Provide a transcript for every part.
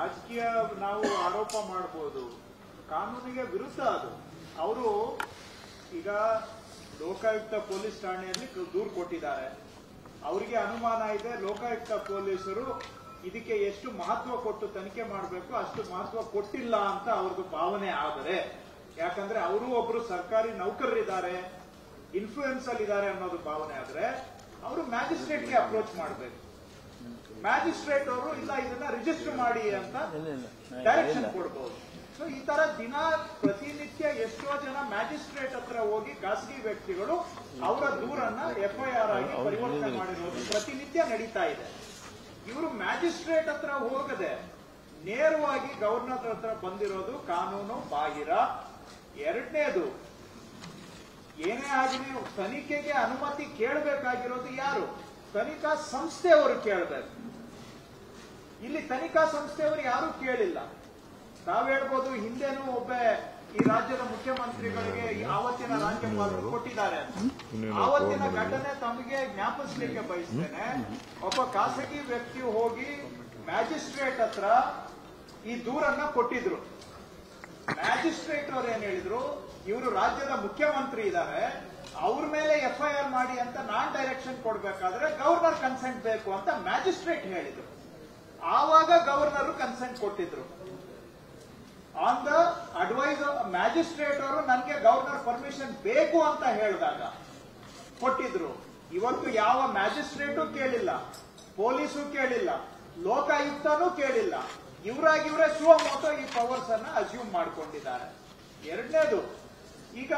ರಾಜಕೀಯ ನಾವು ಆರೋಪ ಮಾಡಬಹುದು ಕಾನೂನಿಗೆ ವಿರುದ್ಧ ಅದು ಅವರು ಈಗ ಲೋಕಾಯುಕ್ತ ಪೊಲೀಸ್ ಠಾಣೆಯಲ್ಲಿ ಕ- ದೂರು ಕೊಟ್ಟಿದ್ದಾರೆ ಅವರಿಗೆ ಅನುಮಾನ ಇದೆ ಲೋಕಾಯುಕ್ತ ಪೊಲೀಸರು ಇದಕ್ಕೆ ಎಷ್ಟು ಮಹತ್ವ ಕೊಟ್ಟು ತನಿಖೆ ಮಾಡಬೇಕು ಅಷ್ಟು ಮಹತ್ವ ಕೊಟ್ಟಿಲ್ಲ ಅಂತ ಅವ್ರದ್ದು ಭಾವನೆ ಆದರೆ ಯಾಕಂದ್ರೆ ಅವರು ಒಬ್ರು ಸರ್ಕಾರಿ ನೌಕರರಿದ್ದಾರೆ ಇನ್ಫ್ಲೂಯೆನ್ಸ್ ಅಲ್ಲಿ ಇದ್ದಾರೆ ಅನ್ನೋದು ಭಾವನೆ ಆದ್ರೆ ಅವರು ಮ್ಯಾಜಿಸ್ಟ್ರೇಟ್ಗೆ ಅಪ್ರೋಚ್ ಮಾಡಬೇಕು ಮ್ಯಾಜಿಸ್ಟ್ರೇಟ್ ಅವರು ಇಲ್ಲ ಇದನ್ನ ರಿಜಿಸ್ಟರ್ ಮಾಡಿ ಅಂತ ಡೈರೆಕ್ಷನ್ ಕೊಡ್ಬೋದು ಸೊ ಈ ತರ ದಿನ ಪ್ರತಿನಿತ್ಯ ಎಷ್ಟೋ ಜನ ಮ್ಯಾಜಿಸ್ಟ್ರೇಟ್ ಹತ್ರ ಹೋಗಿ ಖಾಸಗಿ ವ್ಯಕ್ತಿಗಳು ಅವರ ದೂರನ್ನ ಎಫ್ಐಆರ್ ಆಗಿ ಪರಿವರ್ತನೆ ಮಾಡಿರೋದು ಪ್ರತಿನಿತ್ಯ ನಡೀತಾ ಇದೆ ಇವರು ಮ್ಯಾಜಿಸ್ಟ್ರೇಟ್ ಹತ್ರ ಹೋಗದೆ ನೇರವಾಗಿ ಗವರ್ನರ್ ಹತ್ರ ಬಂದಿರೋದು ಕಾನೂನು ಬಾಹಿರ ಎರಡನೇದು ಏನೇ ಆಗಲಿ ತನಿಖೆಗೆ ಅನುಮತಿ ಕೇಳಬೇಕಾಗಿರೋದು ಯಾರು ತನಿಖಾ ಸಂಸ್ಥೆಯವರು ಕೇಳಬೇಕು ಇಲ್ಲಿ ತನಿಖಾ ಸಂಸ್ಥೆಯವರು ಯಾರು ಕೇಳಿಲ್ಲ ತಾವ್ ಹೇಳ್ಬೋದು ಹಿಂದೆನೂ ಒಬ್ಬ ಈ ರಾಜ್ಯದ ಮುಖ್ಯಮಂತ್ರಿಗಳಿಗೆ ಈ ಆವತ್ತಿನ ರಾಜ್ಯಪಾಲರು ಕೊಟ್ಟಿದ್ದಾರೆ ಅಂತ. ಆವತ್ತಿನ ಘಟನೆ ತಮಗೆ ಜ್ಞಾಪಿಸ್ಲಿಕ್ಕೆ ಬಯಸ್ತೇನೆ ಒಬ್ಬ ಖಾಸಗಿ ವ್ಯಕ್ತಿ ಹೋಗಿ ಮ್ಯಾಜಿಸ್ಟ್ರೇಟ್ ಹತ್ರ ಈ ದೂರನ್ನ ಕೊಟ್ಟಿದ್ರು ಮ್ಯಾಜಿಸ್ಟ್ರೇಟ್ ಅವ್ರು ಏನ್ ಹೇಳಿದ್ರು ಇವರು ರಾಜ್ಯದ ಮುಖ್ಯಮಂತ್ರಿ ಇದ್ದಾರೆ ಅವ್ರ ಮೇಲೆ ಎಫ್ಐಆರ್ ಮಾಡಿ ಅಂತ ನಾನ್ ಡೈರೆಕ್ಷನ್ ಕೊಡ್ಬೇಕಾದ್ರೆ ಗವರ್ನರ್ ಕನ್ಸೆಂಟ್ ಬೇಕು ಅಂತ ಮ್ಯಾಜಿಸ್ಟ್ರೇಟ್ ಹೇಳಿದ್ರು ಆವಾಗ ಗವರ್ನರ್ ಕನ್ಸೆಂಟ್ ಕೊಟ್ಟಿದ್ರು ಆನ್ ದ ಅಡ್ವೈಸ್ ಮ್ಯಾಜಿಸ್ಟ್ರೇಟ್ ಅವರು ನನಗೆ ಗವರ್ನರ್ ಪರ್ಮಿಷನ್ ಬೇಕು ಅಂತ ಹೇಳಿದಾಗ ಕೊಟ್ಟಿದ್ರು ಇವತ್ತು ಯಾವ ಮ್ಯಾಜಿಸ್ಟ್ರೇಟು ಕೇಳಿಲ್ಲ ಪೊಲೀಸು ಕೇಳಿಲ್ಲ ಲೋಕಾಯುಕ್ತನೂ ಕೇಳಿಲ್ಲ ಇವರಾಗಿ ಇವರೇ ಸುವಮೋಟೋ ಈ ಪವರ್ಸ್ ಅನ್ನ ಅಸ್ಯೂಮ್ ಮಾಡ್ಕೊಂಡಿದ್ದಾರೆ ಎರಡನೇದು ಈಗ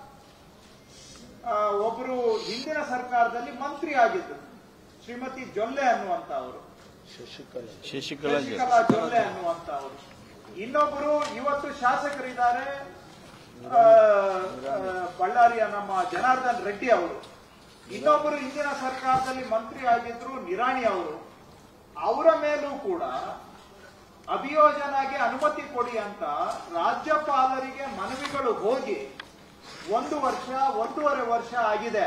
ಆ, ಒಬ್ರು ಹಿಂದಿನ ಸರ್ಕಾರದಲ್ಲಿ ಮಂತ್ರಿ ಆಗಿದ್ರು ಶ್ರೀಮತಿ ಜೊಲ್ಲೆ ಅನ್ನುವಂತ ಅವರು ಶಶಿಕಲಾ ಶಶಿಕಲಾ ಜೊಲ್ಲೆ ಅನ್ನುವಂತ ಅವರು ಇನ್ನೊಬ್ಬರು ಇವತ್ತು ಶಾಸಕರಿದ್ದಾರೆ ಆ, ಆ, ಬಳ್ಳಾರಿಯ ನಮ್ಮ ಜನಾರ್ದನ್ ರೆಡ್ಡಿ ಅವರು ಇನ್ನೊಬ್ಬರು ಹಿಂದಿನ ಸರ್ಕಾರದಲ್ಲಿ ಮಂತ್ರಿ ಆಗಿದ್ರು ನಿರಾಣಿ ಅವರು ಅವರ ಮೇಲೂ ಕೂಡ ಅಭಿಯೋಜನೆಗೆ ಅನುಮತಿ ಕೊಡಿ ಅಂತ ರಾಜ್ಯಪಾಲರಿಗೆ ಮನವಿಗಳು ಹೋಗಿ ಒಂದು ವರ್ಷ ಒಂದೂವರೆ ವರ್ಷ ಆಗಿದೆ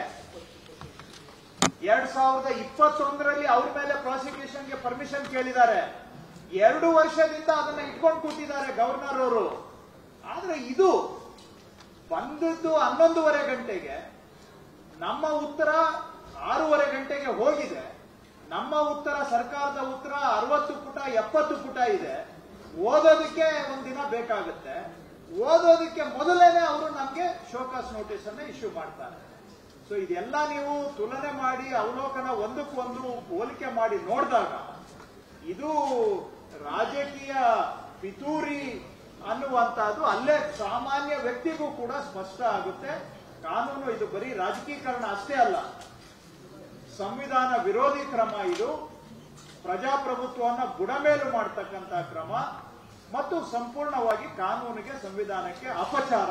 ಎರಡ್ ಸಾವಿರದ ಇಪ್ಪತ್ತೊಂದರಲ್ಲಿ ಅವ್ರ ಮೇಲೆ ಪ್ರಾಸಿಕ್ಯೂಷನ್ಗೆ ಪರ್ಮಿಷನ್ ಕೇಳಿದ್ದಾರೆ ಎರಡು ವರ್ಷದಿಂದ ಅದನ್ನ ಇಟ್ಕೊಂಡು ಕೂತಿದ್ದಾರೆ ಗವರ್ನರ್ ಅವರು ಆದ್ರೆ ಇದು ಬಂದದ್ದು ಹನ್ನೊಂದೂವರೆ ಗಂಟೆಗೆ ನಮ್ಮ ಉತ್ತರ ಆರೂವರೆ ಗಂಟೆಗೆ ಹೋಗಿದೆ ನಮ್ಮ ಉತ್ತರ ಸರ್ಕಾರದ ಉತ್ತರ ಅರವತ್ತು ಪುಟ ಎಪ್ಪತ್ತು ಪುಟ ಇದೆ ಓದೋದಕ್ಕೆ ಒಂದಿನ ಬೇಕಾಗುತ್ತೆ ಓದೋದಕ್ಕೆ ಮೊದಲೇನೆ ಅವರು ನಮ್ಗೆ ಶೋಕಾಸ್ ನೋಟಿಸ್ ಅನ್ನ ಇಶ್ಯೂ ಮಾಡ್ತಾರೆ ಸೊ ಇದೆಲ್ಲ ನೀವು ತುಲನೆ ಮಾಡಿ ಅವಲೋಕನ ಒಂದಕ್ಕೊಂದು ಹೋಲಿಕೆ ಮಾಡಿ ನೋಡಿದಾಗ ಇದು ರಾಜಕೀಯ ಪಿತೂರಿ ಅನ್ನುವಂತಹದ್ದು ಅಲ್ಲೇ ಸಾಮಾನ್ಯ ವ್ಯಕ್ತಿಗೂ ಕೂಡ ಸ್ಪಷ್ಟ ಆಗುತ್ತೆ ಕಾನೂನು ಇದು ಬರೀ ರಾಜಕೀಕರಣ ಅಷ್ಟೇ ಅಲ್ಲ ಸಂವಿಧಾನ ವಿರೋಧಿ ಕ್ರಮ ಇದು ಪ್ರಜಾಪ್ರಭುತ್ವವನ್ನು ಬುಡಮೇಲು ಮಾಡತಕ್ಕಂತ ಕ್ರಮ ಮತ್ತು ಸಂಪೂರ್ಣವಾಗಿ ಕಾನೂನಿಗೆ ಸಂವಿಧಾನಕ್ಕೆ ಅಪಚಾರ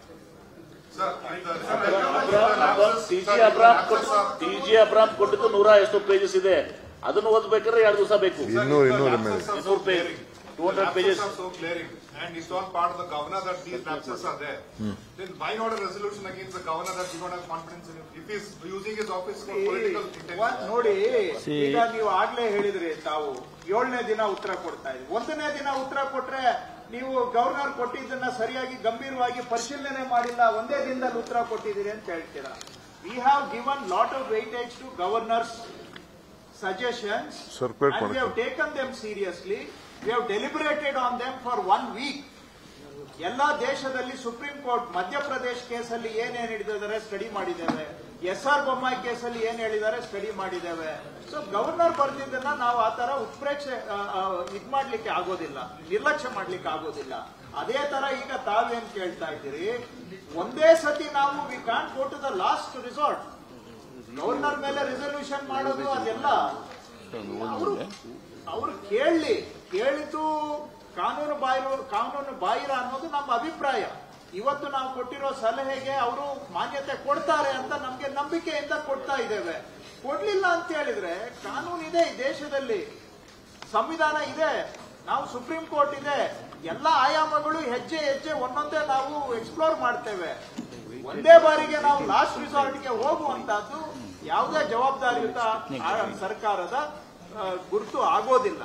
T G Abraham T G Abraham ಕೊಟ್ಟಿದ್ದು ನೂರ ಎಷ್ಟು ಪೇಜಸ್ ಇದೆ ಅದನ್ನು ಓದ್ಬೇಕಾದ್ರೆ ಎರಡು ದಿವಸ ಬೇಕು ಇನ್ನೂರು ಇನ್ನೂರು ಮೇಲೆ ಇನ್ನೂರು page two hundred pages so glaring, and it's all part of the governor that these lapses are there. Then why not a resolution against the governor that you don't have confidence in him? If he's using his office for political ಒಂದ್ intention. ನೋಡಿ See- ಈಗ ನೀವು ಆಗ್ಲೇ ಹೇಳಿದ್ರಿ ತಾವು ಏಳನೇ ದಿನ ಉತ್ತರ ಕೊಡ್ತಾ ಇದ್ರಿ ಒಂದನೇ ದಿನ ಉತ್ತರ ಕೊಟ್ರೆ ನೀವು ಗವರ್ನರ್ ಕೊಟ್ಟಿದ್ದನ್ನ ಸರಿಯಾಗಿ ಗಂಭೀರವಾಗಿ ಪರಿಶೀಲನೆ ಮಾಡಿಲ್ಲ ಒಂದೇ ದಿನದಲ್ಲಿ ಉತ್ತರ ಕೊಟ್ಟಿದ್ದೀರಿ ಅಂತ ಹೇಳ್ತೀರಾ we have given lot of weightage to governor's suggestions Circulate and we ಮಾಡ್ತಾರೆ. have taken them seriously. We have deliberated on them for one week. ಎಲ್ಲ ದೇಶದಲ್ಲಿ ಸುಪ್ರೀಂ ಕೋರ್ಟ್ ಮಧ್ಯಪ್ರದೇಶ ಕೇಸಲ್ಲಿ ಏನೇನ್ ಹಿಡಿದಿದ್ದಾರೆ ಸ್ಟಡಿ ಮಾಡಿದ್ದೇವೆ ಎಸ್ ಆರ್ ಬೊಮ್ಮಾಯಿ ಕೇಸಲ್ಲಿ ಏನ್ ಹೇಳಿದ್ದಾರೆ ಸ್ಟಡಿ ಮಾಡಿದ್ದೇವೆ ಸೊ ಗವರ್ನರ್ ಬರ್ದಿದ್ದನ್ನ ನಾವು ಆ ತರ ಉತ್ಪ್ರೇಕ್ಷೆ ಆ, ಆ, ಇದ್ ಮಾಡ್ಲಿಕ್ಕೆ ಆಗೋದಿಲ್ಲ ನಿರ್ಲಕ್ಷ್ಯ ಮಾಡ್ಲಿಕ್ಕೆ ಆಗೋದಿಲ್ಲ ಅದೇ ತರ ಈಗ ತಾವೇನ್ ಕೇಳ್ತಾ ಇದ್ದೀರಿ ಒಂದೇ ಸತಿ ನಾವು we can't go to the last resort governor ಮೇಲೆ ರೆಸಲ್ಯೂಷನ್ ಮಾಡೋದು ಅದೆಲ್ಲ ಅವರು ಅವರು ಕೇಳಲಿ ಕೇಳಿದ್ದು ಕಾನೂನು ಬಾಹಿರ ಕಾನೂನು ಬಾಹಿರ ಅನ್ನೋದು ನಮ್ಮ ಅಭಿಪ್ರಾಯ ಇವತ್ತು ನಾವು ಕೊಟ್ಟಿರೋ ಸಲಹೆಗೆ ಅವರು ಮಾನ್ಯತೆ ಕೊಡ್ತಾರೆ ಅಂತ ನಮ್ಗೆ ನಂಬಿಕೆಯಿಂದ ಕೊಡ್ತಾ ಇದ್ದೇವೆ ಕೊಡ್ಲಿಲ್ಲ ಅಂತ ಹೇಳಿದ್ರೆ ಕಾನೂನು ಇದೆ ಈ ದೇಶದಲ್ಲಿ ಸಂವಿಧಾನ ಇದೆ ನಾವು ಸುಪ್ರೀಂ ಕೋರ್ಟ್ ಇದೆ ಎಲ್ಲ ಆಯಾಮಗಳು ಹೆಜ್ಜೆ ಹೆಜ್ಜೆ ಒಂದೊಂದೇ ನಾವು ಎಕ್ಸ್ಪ್ಲೋರ್ ಮಾಡ್ತೇವೆ ಒಂದೇ ಬಾರಿಗೆ ನಾವು ಲಾಸ್ಟ್ ರಿಸಾರ್ಟ್ಗೆ ಹೋಗುವಂತಹದ್ದು ಯಾವುದೇ ಜವಾಬ್ದಾರಿಯುತ ಆ- ಸರ್ಕಾರದ ಆ, ಗುರುತು ಆಗೋದಿಲ್ಲ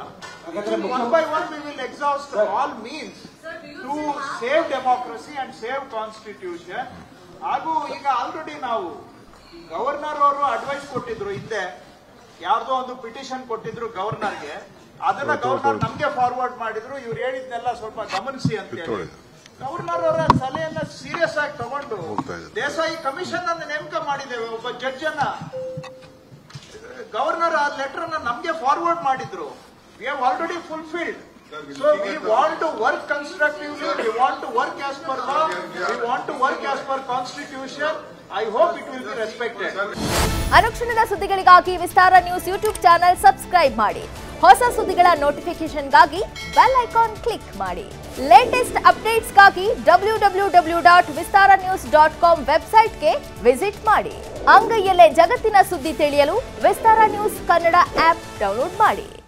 One by one, we will exhaust all means to save democracy and save constitution. ಹಾಗೂ ಈಗ ಆಲ್ರೆಡಿ ನಾವು ಗವರ್ನರ್ ಅವರು ಅಡ್ವೈಸ್ ಕೊಟ್ಟಿದ್ರು ಹಿಂದೆ ಯಾರ್ದೋ ಒಂದು ಪಿಟಿಷನ್ ಕೊಟ್ಟಿದ್ರು ಗವರ್ನರ್ಗೆ ಅದನ್ನ ಗವರ್ನರ್ ನಮ್ಗೆ ಫಾರ್ವರ್ಡ್ ಮಾಡಿದ್ರು ಇವ್ರು ಹೇಳಿದ್ನೆಲ್ಲ ಸ್ವಲ್ಪ ಗಮನಿಸಿ ಅಂತ ಹೇಳಿ ಗವರ್ನರ್ ಅವರ ಸಲಹೆಯನ್ನ ಸೀರಿಯಸ್ ಆಗಿ ತಗೊಂಡು ದೇಸಾಯಿ ಕಮಿಷನ್ ಅನ್ನು ನೇಮಕ ಮಾಡಿದ್ದೇವೆ ಒಬ್ಬ ಜಡ್ಜ್ ಅನ್ನ ಗವರ್ನರ್ ಆ ಲೆಟರ್ ಅನ್ನ ನಮ್ಗೆ ಫಾರ್ವರ್ಡ್ ಮಾಡಿದ್ರು we have already fulfilled so we want to work constructively we want to work as per law we want to work as per constitution I hope it will be respected ಅನುಕ್ಷಣದ ಸುದ್ದಿಗಳಿಗಾಗಿ Vistara news YouTube channel subscribe ಮಾಡಿ ಹೊಸ ಸುದ್ದಿಗಳ ನೋಟಿಫಿಕೇಶನ್ಗಾಗಿ bell icon click ಮಾಡಿ latest ಅಪ್ಡೇಟ್ಸ್ಗಾಗಿ W W W dot Vistara news dot com ವೆಬ್ಸೈಟ್ಗೆ visit ಮಾಡಿ ಅಂಗೈಯಲ್ಲೇ ಜಗತ್ತಿನ ಸುದ್ದಿ ತಿಳಿಯಲು Vistara news Kannada app download ಮಾಡಿ